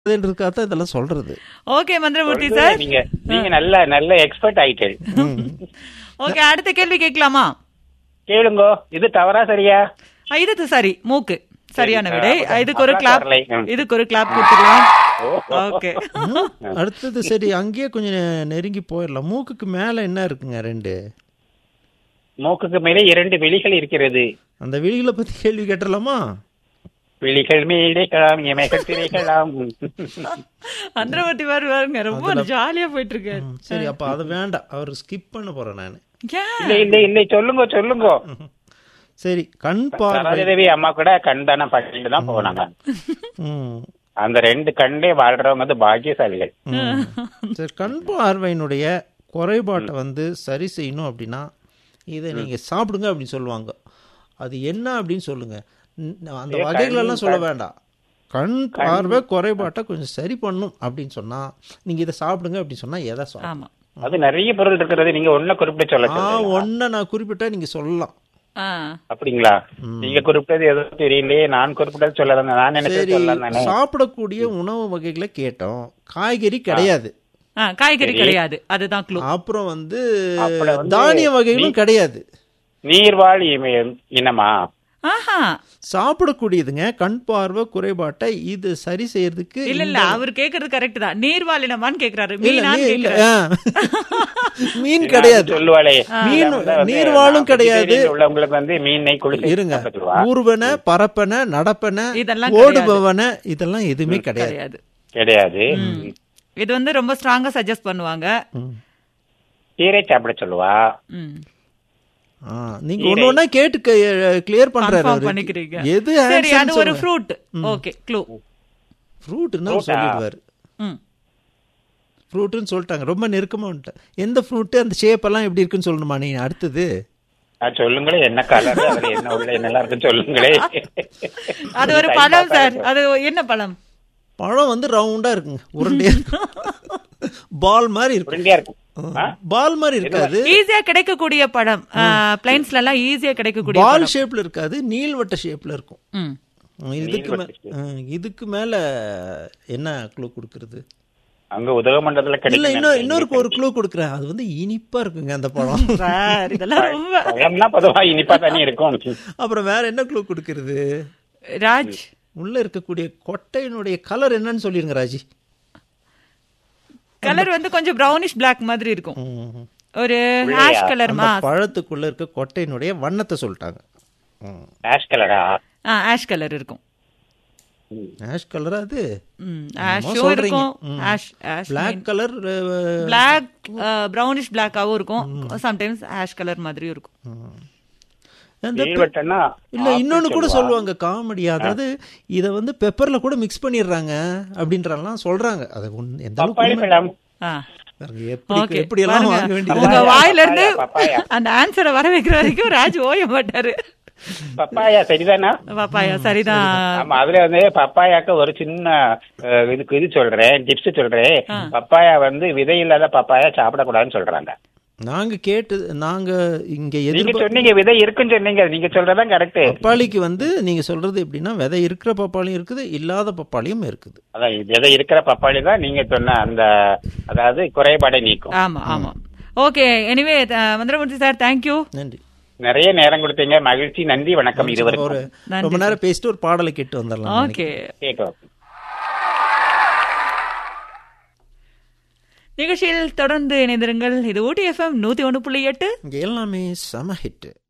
இருக்காதான் இதெல்லாம் சொல்றது okay Manthiramoorthy sir நீங்க நீங்க நல்ல நல்ல எக்ஸ்பர்ட் ஆயிட்டேன் ஓகே அடுத்த கேள்வி கேட்கலாமா கேளுங்கோ இது தவறா சரியா ஆ, இது சரி மூக்கு சரியான சரி, விடை ஆ, இதுக்கு ஒரு அப்புறம் கிளாப் வரலை. ம். இதுக்கு ஒரு கிளாப் கொடுத்துடலாம் ஓகே அடுத்தது சரி அங்கேயே கொஞ்சம் நெ- நெருங்கி போயிடலாம் மூக்குக்கு மேல என்ன இருக்குங்க ரெண்டு மூக்குக்கு மேலே இரண்டு விழிகள் இருக்கிறது அந்த விழிகளை பத்தி கேள்வி கேட்டுடலாமா விழிகள் மேலேக்கலாம் எமைகள் திரைக்கலாம் மந்திரமூர்த்தி மாதிரி பாருங்க ரொம்ப ஜாலியா போயிட்டு இருக்கு ம், சரி அப்ப அது வேண்டாம் அவர் ஸ்கிப் பண்ண போறேன் நான் ஏன்? இல்ல இல்ல இல்ல சொல்லுங்க சொல்லுங்க சரி கண் பார்வை சரோஜதேவி அம்மா கூட கண் தானம் பண்ணிட்டு தான் போனாங்க ம், அந்த ரெண்டு கண்டே வாழ்றவங்க வந்து பாக்கியசாலிகள் ம். சரி கண் பார்வையினுடைய குறைபாட்டை வந்து சரி செய்யணும் அப்படின்னா இதை நீங்க சாப்பிடுங்க அப்படின்னு சொல்லுவாங்க அது என்ன அப்படின்னு சொல்லுங்க ம், அந்த ஏ, வகைகளெல்லாம் கண் சொல்ல பா- வேண்டாம் கண் பார்வை குறைபாட்டை கொஞ்சம் சரி பண்ணும் அப்படின்னு சொன்னா நீங்க இதை சாப்பிடுங்க அப்படின்னு சொன்னா எதை சாப்பிடும் ஆமா அது நிறைய பொருள் இருக்கிறது நீங்க ஒண்ணு குறிப்பிட்டு சொல்ல ஆ சொல்றீங்க ஒன்றை நான் குறிப்பிட்டா நீங்க சொல்லலாம் ஆ. அப்படிங்களா நீங்க குறிப்பிட்டது எதுவும் தெரியலையே நான் குறிப்பிட்டது சொல்லலாம் நான் நினைச்சது சரி சொல்லலாம் தானே சாப்பிடக்கூடிய உணவு வகைகளை கேட்டோம் காய்கறி கிடையாது ஆ, காய்கறி கிடையாது அதுதான் க்ளூ அப்புறம் வந்து அப்புறம் வந்து தானிய வகைகளும் கிடையாது நீர்வாழ் இம- இனமா ஆஹா சாப்பிடக்கூடியதுங்க கண் பார்வை குறைபாட்டை இது சரி செய்யறதுக்கு இல்ல இல்ல அவர் கேக்குறது கரெக்ட் தான் நீர்வாழினமான்னு கேக்குறாரு இல்ல, மீனான்னு நீ- இல்ல, கேக்குறாரு ஆ. மீன் கிடையாது சொல்லுவாளே மீன் இதை வந்து நீர்வாழும் நான் கிடையாது. vegetarian உள்ளவங்களுக்கு வந்து மீனை குளிச்சு இருங்க சாப்பிட்டுருவா. ஊர்வன பரப்பன நடப்பன இதெல்லாம் ஓடுபவன இதெல்லாம் எதுவுமே கிடையாது கிடையாது கிடையாது இது வந்து ரொம்ப ஸ்ட்ராங்கா சஜஸ்ட் பண்ணுவாங்க ம். கீரை சாப்பிட சொல்லுவா ம். ஆ, நீங்க ஒண்ணு ஒண்ணா கேட்டு கிளியர் பண்றாரு Confirm அவரு. பண்ணிக்கிறீங்க எது சரி அது ஒரு ஃப்ரூட் ஓகே க்ளூ ஃப்ரூட்னா சொல்லிடுவாரு ம் ஃப்ரூட்டுன்னு சொல்லிட்டாங்க ரொம்ப நெருக்கமா வந்துட்டேன் எந்த ஃப்ரூட்டு அந்த ஷேப் எல்லாம் எப்படி இருக்குன்னு சொல்லணுமா நீ அடுத்தது நான் சொல்லுங்களே என்ன கலர் அதுல என்ன உள்ள என்னெல்லாம் இருக்குன்னு சொல்லுங்களே அது ஒரு பழம் சார் அது என்ன பழம் பழம் வந்து ரவுண்டா இருக்குங்க உருண்டையா இருக்கும் பால் மாதிரி இருக்கும் உருண்டையா இருக்கும் ஆ? பால் மாதிரி இருக்காது ஈஸியா கிடைக்கக்கூடிய பழம் பிளைன்ஸ்ல எல்லாம் ஈஸியா கிடைக்கக்கூடிய பால் ஷேப்ல இருக்காது நீள்வட்ட ஷேப்ல இருக்கும் ம். ம், இதுக்கு மே- ம், இதுக்கு மேல என்ன க்ளூ கொடுக்கறது அங்க உதகமண்டலத்துல இல்ல கிடைக்கும் இன்னொரு இன்னொரு ஒரு க்ளூ கொடுக்குறேன் அது வந்து இனிப்பா இருக்குங்க அந்த பழம் சார் இதெல்லாம் ரொம்ப பழம்னா பொதுவா இனிப்பா தானே இருக்கும் அப்புறம் வேற என்ன க்ளூ கொடுக்கறது ராஜ் உள்ள இருக்கக்கூடிய கொட்டையினுடைய கலர் என்னன்னு சொல்லிருங்க ராஜி கலர் வந்து கொஞ்சம் brownish black மாதிரி இருக்கும் ம். ஒரு ஆஷ் கலர் அந்த பழத்துக்குள்ள இருக்க கொட்டையினுடைய வண்ணத்தை சொல்லிட்டாங்க ம். ஆஷ் கலரா ஆஷ் கலர் இருக்கும் ஆஷ் கலரா அது ம் ஆஷும் சொல்றீங்க. இருக்கும் ம். Ash ash black colour black brownish பிளாக்காவும் இருக்கும் சம்டைம்ஸ் ஆஷ் கலர் மாதிரியும் இருக்கும் அந்த நீள்வட்டம்னா இல்ல இன்னொன்னு கூட சொல்லுவாங்க காமெடி அதாவது இத வந்து பெப்பர்ல கூட மிக்ஸ் பண்ணிடுறாங்க அப்படின்றலாம் சொல்றாங்க அது உண்மை- எந்த அளவுக்கு பப்பாளி உண்மை? பழம் ஆ பாருங்க, எப்படி ஓகே எப்படி எல்லாம் வாங்க வேண்டியது உங்க வாயில இருந்து பப்பாயா. அந்த ஆன்சரை வர வைக்கிற வரைக்கும் ராஜ் ஓய மாட்டாரு பப்பாயா சரிதானா பாப்பாயா சரிதான் ஆமா அதுல வந்து பப்பாயாக்கு ஒரு சின்ன அஹ், இதுக்கு இது சொல்றேன் டிப்ஸ் சொல்றேன் பப்பாயா வந்து விதை இல்லாத பப்பாயா சாப்பிடக்கூடாதுன்னு சொல்றாங்க நாங்க கேட்டு நாங்க இங்க நீங்க எதிர்ப்பு சொன்னீங்க விதை இருக்குன்னு சொன்னீங்க நீங்க சொல்றதான் கரெக்ட் பப்பாளிக்கு வந்து நீங்க சொல்றது எப்படின்னா விதை இருக்கிற பப்பாளியும் இருக்குது இல்லாத பப்பாளியும் இருக்குது அதான் விதை இருக்கிற பப்பாளி தான் நீங்க சொன்ன அந்த அதாவது குறைபாடை நீக்கும் ஆமா ஆமா okay anyway Manthiramoorthy sir thank you நன்றி நிறைய நேரம் கொடுத்தீங்க மகிழ்ச்சி நன்றி வணக்கம் ஒரு இருவருக்கும் ரொம்ப நேரம் பேசிட்டு ஒரு பாடலை கேட்டு வந்துடலாம் ஓகே கேட்கலாம் நிகழ்ச்சியில் தொடர்ந்து இணைந்திருங்கள் இது ஊட்டி எஃப்எம் நூத்தி ஒன்று புள்ளி எட்டு இங்க எல்லாமே செம ஹிட்